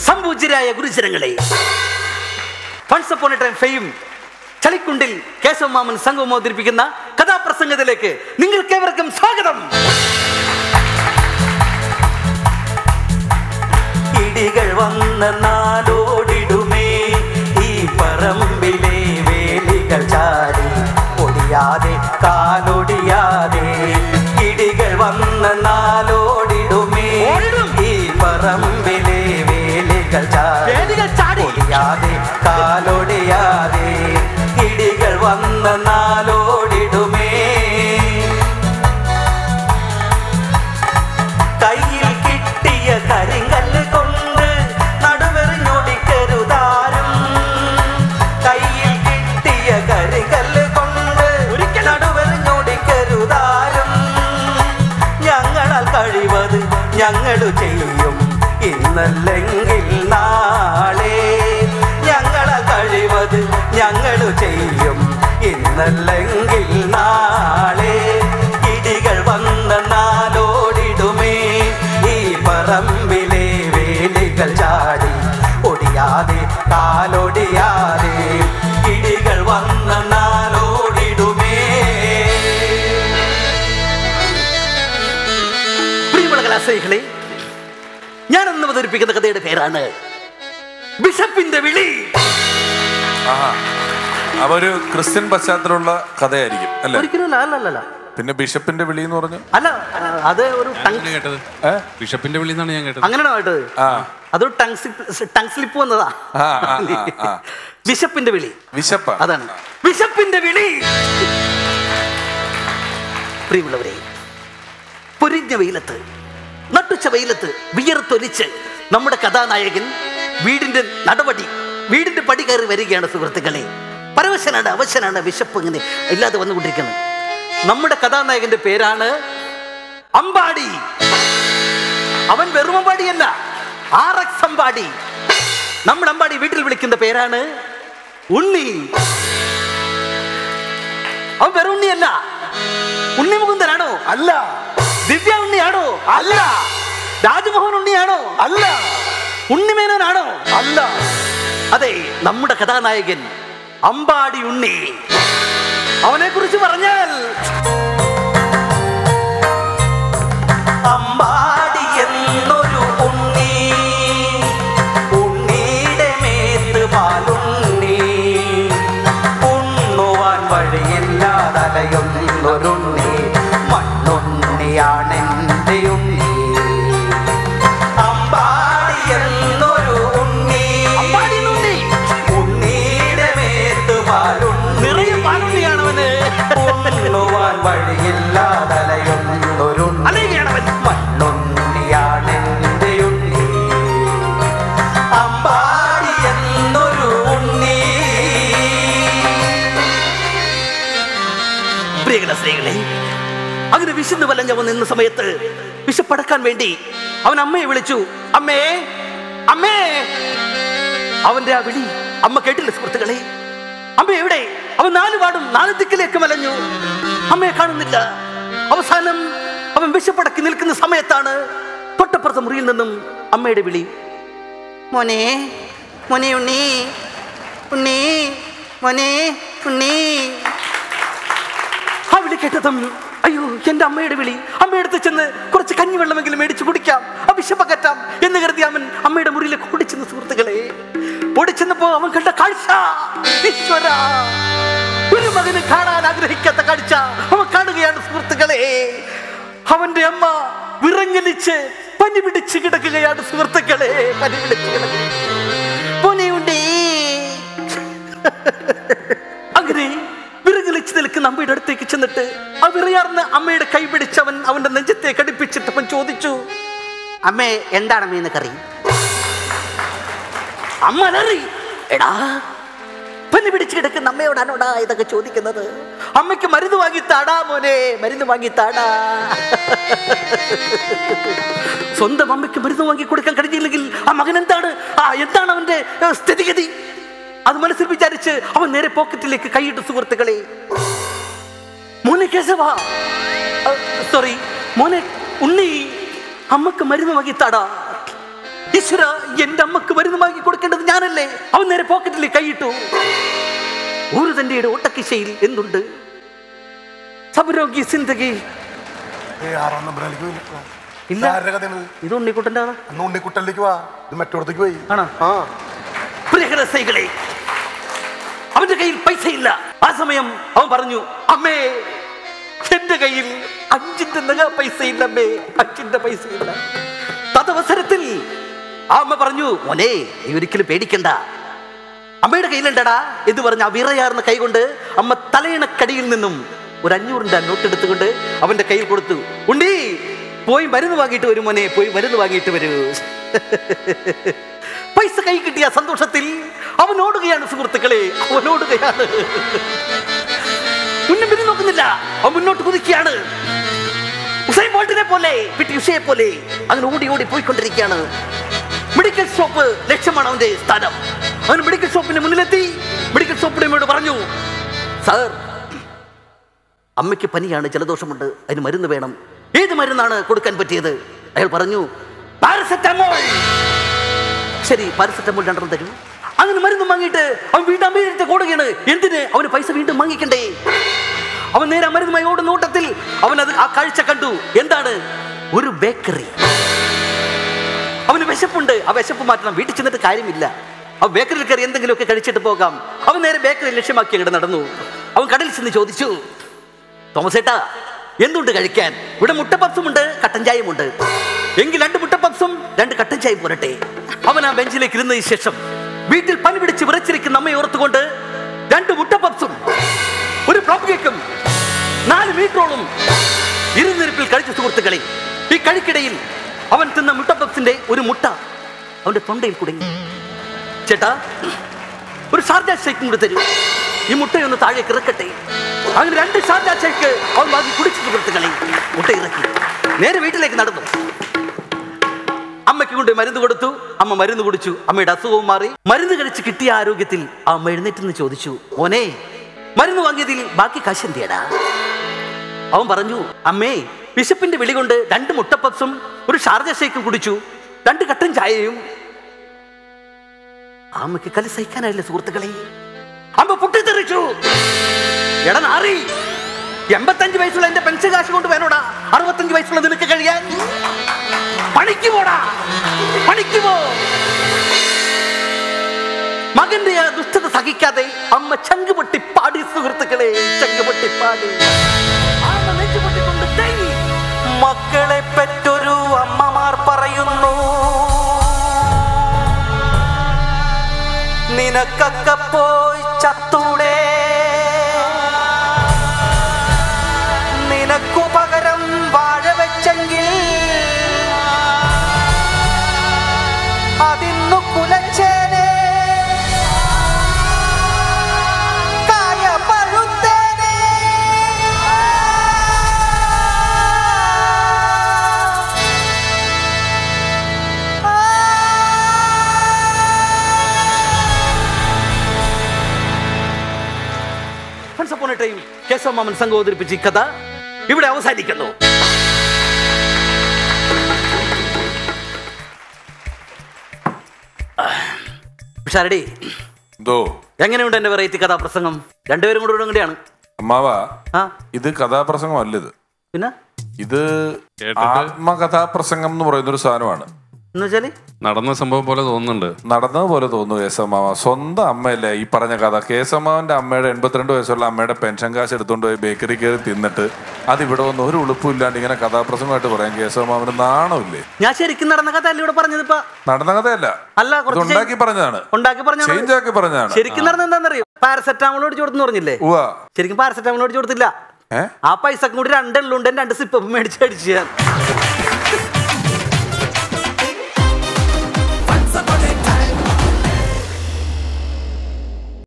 സംപൂജ്യരായ ഗുരുജനങ്ങളെ funs upon time fame ചളിക്കുണ്ടിൽ കേശവമാമൻ സംഘവും അവതരിപ്പിക്കുന്ന കഥാപ്രസംഗത്തിലേക്ക് നിങ്ങൾക്കേവർക്കും സ്വാഗതം ഇടികൾ വന്ന നാടോടിടുമേ ഈ പറമ്പിലെ വേലികൾ ചാടി ഒടിയാതെ കാലൊടിയാതെ ഇടികൾ വന്ന നാടോടിടുമേ ഈ പറമ്പിലെ വേലികൾ ചാടി ഒടിയാതെ കാലൊടിയാതെ ഇടികൾ വന്ന നാടോടിടുമേ കയ്യിൽ കിട്ടിയ കരിങ്കല്ല് കൊണ്ട് നടുവെറിഞ്ഞൊടിക്കരുതാരും കയ്യിൽ കിട്ടിയ കരിങ്കല്ല് കൊണ്ട് നടുവെറിഞ്ഞൊടിക്കരുതാരും ഞങ്ങളാൽ കഴിവത് ഞങ്ങൾ ചെയ്യും ഇന്നല്ലെങ്കിൽ നാളെ ഞങ്ങളാൽ കഴിവത് ഞങ്ങൾ ചെയ്യും ഇന്നല്ലെങ്കിൽ നാളെ ഇടികൾ വന്ന നാടോടിടുമേ ഈ പറമ്പിലെ വേലികൾ ചാടി ഒടിയാതെ കാലൊടിയാതെ ഇടികൾ വന്ന നാടോടിടുമേ പ്രിയമുള്ള കലാശ്രയികളെ ഞാൻ അന്ന് അവതരിപ്പിക്കുന്ന കഥയുടെ പേരാണ് ബിഷപ്പിന്റെ വിളി ആഹാ അപ്പൊ ഒരു ക്രിസ്ത്യൻ പശ്ചാത്തലമുള്ള കഥയായിരിക്കും അല്ലെ ഒരിക്കലും അല്ല അല്ല അല്ല പിന്നെ ബിഷപ്പിന്റെ വിളി എന്ന് പറഞ്ഞു അല്ല ആ, അത് ഒരു ടങ് അങ്ങനെ കേട്ടത് ഏ? ബിഷപ്പിന്റെ വിളി എന്നാണ് ഞാൻ കേട്ടത് അങ്ങനെയാണോ കേട്ടത് ആ അതൊരു ടങ് സ്ലിപ്പ് ടങ് സ്ലിപ്പ് വന്നതാ ആ, ആ, ആ, ആ. ബിഷപ്പിന്റെ വിളി വിശപ്പ അതാണ് ബിഷപ്പിന്റെ വിളി പ്രിയമുള്ളവരെ പൊരിഞ്ഞ വെയിലത്ത് നട്ടുച്ച വെയിലത്ത് വിയർത്തൊലിച്ച് നമ്മുടെ കഥാനായകൻ വീടിന്റെ നടപടി വീടിന്റെ പടി കയറി വരികയാണ് സുഹൃത്തുക്കളെ പരവശനാണ് അവശനാണ് വിശപ്പ് ഇങ്ങനെ ഇല്ലാതെ വന്നുകൊണ്ടിരിക്കുന്നത് നമ്മുടെ കഥാനായകന്റെ പേരാണ് അമ്പാടി അവൻ വെറും അമ്പാടിയല്ല ആർ എക്സ് അമ്പാടി നമ്മുടെ അമ്പാടി വീട്ടിൽ വിളിക്കുന്ന പേരാണ് ഉണ്ണി അവൻ വെറും ഉണ്ണിയല്ല ഉണ്ണി മുകുന്ദനാണോ അല്ല ദിവ്യ ഉണ്ണിയാണോ അല്ല രാജ്മോഹൻ ഉണ്ണിയാണോ അല്ല ഉണ്ണിമേനോനാണോ അല്ല അതെ നമ്മുടെ കഥാനായകൻ അമ്പാടി ഉണ്ണി അവനെ കുറിച്ച് പറഞ്ഞാൽ അമ്പാടി എന്നൊരു ഉണ്ണി ഉണ്ണിയുടെ മേത്ത് പാലുണ്ണി ഉണ്ണുവാൻ വഴിയില്ലാതലയുന്നൊരുണ്ണി മണ്ണുണ്ണിയാണെന്റെ ഉണ്ണി അമ്പാടി എന്നൊരു ഉണ്ണി ഉണ്ണിയുടെ മേത്ത് പാലുണ്ണി ഉണ്ണുവാൻ വഴിയില്ലാതലയുന്നൊരുണ്ണി മണ്ണുണ്ണിയാണെന്റെ ഉണ്ണി അമ്പാടി എന്നൊരു ഉണ്ണി പ്രിയകല സ്ത്രീകളെ അങ്ങനെ വിശന്ന് വലഞ്ഞവൻ നിന്ന സമയത്ത് വിശപ്പടക്കാൻ വേണ്ടി അവൻ അമ്മയെ വിളിച്ചു അമ്മേ അമ്മേ അവന്റെ ആ വിളി അമ്മ കേട്ടില്ല സുഹൃത്തുക്കളെ അമ്മ എവിടെ അവൻ നാല് പാടും നാല് ദിക്കിലേക്ക് മലഞ്ഞു അമ്മയെ കാണുന്നില്ല അവസാനം അവൻ വിശപ്പടക്കി നിൽക്കുന്ന സമയത്താണ് തൊട്ടപ്പുറത്തെ മുറിയിൽ നിന്നും അമ്മയുടെ വിളി മോനെ മോനെ ഉണ്ണി ഉണ്ണി മോനെ ഉണ്ണി ആ വിളി കേട്ടതും അയ്യോ എന്റെ അമ്മയുടെ വിളി അമ്മയടുത്ത് ചെന്ന് കുറച്ച് കഞ്ഞിവെള്ളമെങ്കിലും മേടിച്ച് കുടിക്കാം ആ വിശപ്പകറ്റാം എന്ന് കരുതി അവൻ അമ്മയുടെ മുറിയിലേക്ക് ഓടിച്ചെന്ന് സുഹൃത്തുക്കളെ ഓടിച്ചെന്നപ്പോ അവൻ കണ്ട കാഴ്ച ഈശ്വര ഒരു മകന് കാണാൻ ആഗ്രഹിക്കാത്ത കാഴ്ച അവൻ കാണുകയാണ് സുഹൃത്തുക്കളെ അവന്റെ അമ്മ വിറങ്ങലിച്ച് പനി പിടിച്ച് കിടക്കുകയാണ് സുഹൃത്തുക്കളെ പനി പിടിച്ച് കിടക്കുക പൊനിയുണ്ടേ അങ്ങനെ വിറങ്ങലിച്ച് നിൽക്കുന്ന അമ്മയുടെ അടുത്തേക്ക് ചെന്നിട്ട് ആ വിറയാർന്ന അമ്മയുടെ കൈ പിടിച്ച് അവൻ അവന്റെ നെഞ്ചത്തെ കടിപ്പിച്ചിട്ട് അവൻ ചോദിച്ചു അമ്മേ എന്താണ് അമ്മ കറി അമ്മ അലറി എടാ പനി പിടിച്ച് കിടക്കുന്ന അമ്മയോടാണോടാ ഇതൊക്കെ ചോദിക്കുന്നത് അമ്മയ്ക്ക് മരുന്ന് വാങ്ങി താടാ മോനെ മരുന്ന് വാങ്ങി താടാ സ്വന്തം അമ്മയ്ക്ക് മരുന്ന് വാങ്ങി കൊടുക്കാൻ കഴിഞ്ഞില്ലെങ്കിൽ ആ മകൻ എന്താണ് ആ എന്താണ് അവന്റെ ഏ, സ്ഥിതിഗതി അത് മനസ്സിൽ വിചാരിച്ച് അവൻ നേരെ പോക്കറ്റിലേക്ക് കൈയിട്ട് സുഹൃത്തുക്കളെ മോനെ കേശവ സോറി മോനെ ഉണ്ണി അമ്മക്ക് മരുന്ന് വാങ്ങിത്താടാ ഈശ്വര എന്റെ അമ്മക്ക് പോക്കറ്റിൽ കൈയിട്ടു ഒരു തന്റെ ഓട്ടക്കിശയിൽ എന്തുണ്ട് സബരോഗി സിന്ദഗി ഏയ് ആറാം നമ്പറിലേക്ക് പോയില്ല. ഇല്ല. ഇതാരുടെ കഥയാണ് ഇത് ഉണ്ണിക്കുട്ടൻ്റെ കഥ അന്ന് ഉണ്ണിക്കുട്ടനിലേക്ക് വാ ഇത് മറ്റോടത്തേക്ക് പോയി ആണോ ആ പ്രിയരസൈകളെ അവന്റെ കയ്യിൽ പൈസ ഇല്ല ആ സമയം അവൻ പറഞ്ഞു അമ്മേ എന്റെ കയ്യിൽ അഞ്ചിന്റെ നഗ പൈസ ഇല്ല അമ്മേ അഞ്ചിന്റെ പൈസ ഇല്ല തദവസരത്തിൽ ആ അമ്മ പറഞ്ഞു മോനെ നീ ഒരിക്കലും പേടിക്കണ്ട അമ്മയുടെ കയ്യിലുണ്ടടാ എന്ന് പറഞ്ഞ ആ വിറയാർന്ന കൈ കൊണ്ട് അമ്മ തലയിണക്കടിയിൽ നിന്നും ഒരു അഞ്ഞൂറിന്റെ നോട്ട് എടുത്തുകൊണ്ട് അവന്റെ കയ്യിൽ കൊടുത്തു ഉണ്ണി പോയി മരുന്ന് വാങ്ങിയിട്ട് വരും മോനെ പോയി മരുന്ന് വാങ്ങിയിട്ട് വരൂ പൈസ കൈ കിട്ടിയ സന്തോഷത്തിൽ അവൻ ഓടുകയാണ് സുഹൃത്തുക്കളെ അവൻ ഓടുകയാണ് മുന്നും പിന്നും നോക്കുന്നില്ല അവൻ മുന്നോട്ട് കുതിക്കുകയാണ് ഉസൈൻ ബോൾട്ടിനെ പോലെ പിറ്റി ഉഷയെ പോലെ അങ്ങനെ ഓടി ഓടി പോയിക്കൊണ്ടിരിക്കുകയാണ് മെഡിക്കൽ ഷോപ്പ് ലക്ഷ്യമാണ് അവന്റെ സ്ഥാനം അവൻ മെഡിക്കൽ ഷോപ്പിന്റെ മുന്നിലെത്തി മെഡിക്കൽ ഷോപ്പിനോട് പറഞ്ഞു സാർ അമ്മയ്ക്ക് പനിയാണ് ജലദോഷമുണ്ട് അതിന് മരുന്ന് വേണം ഏത് മരുന്നാണ് കൊടുക്കാൻ പറ്റിയത് അയാൾ പറഞ്ഞു പാരസെറ്റമോൾ ശരി പാരസെറ്റമോൾ രണ്ടെണ്ണം തരൂ അങ്ങനെ മരുന്ന് വാങ്ങിയിട്ട് അവൻ വീണ്ടും അമ്മയുടെ കൂടുകയാണ് എന്തിന് അവന് പൈസ വീണ്ടും വാങ്ങിക്കണ്ടേ അവൻ നേരെ ആ മരുന്നുമായി ഓടുന്ന ഓട്ടത്തിൽ അവൻ അത് ആ കാഴ്ച കണ്ടു എന്താണ് ഒരു ബേക്കറി അവന് വിശപ്പുണ്ട് ആ വിശപ്പ് മാറ്റണം വീട്ടിൽ ചെന്നിട്ട് കാര്യമില്ല അവൻ ബേക്കറിയിൽ കയറി എന്തെങ്കിലുമൊക്കെ കഴിച്ചിട്ട് പോകാം അവൻ നേരെ ബേക്കറി ലക്ഷ്യമാക്കി അങ്ങോട്ട് നടന്നു അവൻ കടലിൽ ചെന്ന് ചോദിച്ചു തോമസ് ഏട്ടാ എന്തുണ്ട് കഴിക്കാൻ ഇവിടെ മുട്ടപ്പപ്സും ഉണ്ട് കട്ടൻ ചായയും ഉണ്ട് എങ്കിൽ രണ്ട് മുട്ടപ്പപ്സും രണ്ട് കട്ടൻ ചായയും പോരട്ടെ അവൻ ആ ബെഞ്ചിലേക്ക് ഇരുന്നതിന് ശേഷം വീട്ടിൽ പനി പിടിച്ച് വിറച്ചിരിക്കുന്ന അമ്മയെ ഓർത്തുകൊണ്ട് രണ്ട് മുട്ടപ്പപ്സും ഒരു പ്ലം കേക്കും നാല് മീറ്ററോളം ഇരുന്നിരിപ്പിൽ കഴിച്ച സുഹൃത്തുക്കളെ ഈ കഴിക്കിടയിൽ അവൻ തിന്ന മുട്ടപ്പപ്സിന്റെ ഒരു മുട്ട അവന്റെ തൊണ്ടയിൽ കുടുങ്ങി ചേട്ടാ ഒരു ഷാർജ ഷേക്കും കൂടി തരൂ ഈ മുട്ടയൊന്ന് താഴേക്ക് ഇറക്കട്ടെ അങ്ങനെ രണ്ട് ഷാർജ ഷേക്ക് അവൻ വാങ്ങി കുടിച്ചു സുഹൃത്തുക്കളെ മുട്ട ഇറക്കി നേരെ വീട്ടിലേക്ക് നടന്നു അമ്മയ്ക്ക് കൊണ്ട് മരുന്ന് കൊടുത്തു അമ്മ മരുന്ന് കുടിച്ചു അമ്മയുടെ അസുഖവും മാറി മരുന്ന് കഴിച്ച് കിട്ടിയ ആരോഗ്യത്തിൽ ആ അമ്മ എഴുന്നേറ്റെന്ന് ചോദിച്ചു മോനെ മരുന്ന് വാങ്ങിയതിൽ ബാക്കി കാശ് എന്തിയടാ അവൻ പറഞ്ഞു അമ്മേ വിശപ്പിന്റെ വിളി കൊണ്ട് രണ്ട് മുട്ടപ്പപ്സും ഒരു ഷാർജ ഷേക്കും കുടിച്ചു രണ്ട് കട്ടൻ ചായയും ആ അമ്മയ്ക്ക് കലി സഹിക്കാനായില്ല സുഹൃത്തുക്കളെ അമ്മ പൊട്ടിത്തെറിച്ചു എടാ നാറി എൺപത്തഞ്ച് വയസ്സുള്ള എന്റെ പെൻഷൻ കാശ് കൊണ്ട് വേണോടാ അറുപത്തഞ്ച് വയസ്സുള്ള നിനക്ക് കഴിയാൻ പണിക്ക് പോടാ പണിക്ക് പോ മകന്റെ ആ ദുഷ്ടത സഹിക്കാതെ അമ്മ ചങ്ക് പൊട്ടി പാടി സുഹൃത്തുക്കളെ ചങ്ക് പൊട്ടി പാടി അമ്മ നെഞ്ച് പൊട്ടിക്കൊണ്ട് തേങ്ങി. മക്കളെ പെറ്റൊരു അമ്മമാർ പറയുന്നു നിനക്കൊക്കെ പോയി ചത്തൂടെ നിനക്കു പകരം വാഴ വെച്ചെങ്കിൽ അതിന്നു കുലച്ചേനെ കായ പഴുത്തേനെ Once upon a time, Keshava മാമൻ സംഘം അവതരിപ്പിച്ച ഈ കഥ ഇവിടെ അവസാനിക്കുന്നു ഷാരടി എന്തോ എങ്ങനെയുണ്ട് എന്റെ വെറൈറ്റി കഥാപ്രസംഗം രണ്ടുപേരും കൂടെ കൂടെയാണ് അമ്മാവ ആ ഇത് കഥാപ്രസംഗമല്ല ഇത് പിന്നെ ഇത് ആത്മകഥാപ്രസംഗം എന്ന് പറയുന്ന ഒരു സാധനമാണ് എന്ന് വെച്ചാല് നടന്ന സംഭവം പോലെ തോന്നുന്നുണ്ട് നടന്നത് പോലെ തോന്നുന്നു കേസമ്മാവ സ്വന്തം അമ്മയല്ലേ ഈ പറഞ്ഞ കഥ കേസമ്മാവന്റെ അമ്മയുടെ എൺപത്തിരണ്ട് വയസ്സുള്ള അമ്മയുടെ പെൻഷൻ കാശ് എടുത്തുകൊണ്ട് പോയി ബേക്കറി കയറി തിന്നിട്ട് അത് ഇവിടെ വന്ന് ഒരു ഉളുപ്പില്ലാണ്ട് ഇങ്ങനെ കഥാപ്രസംഗമായിട്ട് പറയാൻ കേസമ്മാവന് നാണമില്ലേ ഞാൻ ശരിക്കും നടന്ന കഥ അല്ല ഇവിടെ പറഞ്ഞത് ഇപ്പൊ നടന്ന കഥയല്ല അല്ല ഇത് കുറച്ച് ഉണ്ടാക്കി പറഞ്ഞതാണ് ഉണ്ടാക്കി പറഞ്ഞ ചേഞ്ച് ആക്കി പറഞ്ഞതാണ് ശരിക്കും നടന്ന എന്താണെന്നറിയോ പാരസെറ്റാമോൾ മേടിച്ചു കൊടുത്തു പറഞ്ഞില്ലേ ഉവാ ശരിക്കും പാരസെറ്റാമോൾ മേടിച്ചു കൊടുത്തില്ല ഏ ആ പൈസക്കും കൂടി രണ്ടെള്ളുണ്ട് രണ്ട് സിപ്പ് മേടിച്ച് അടിച്ചു ഞാൻ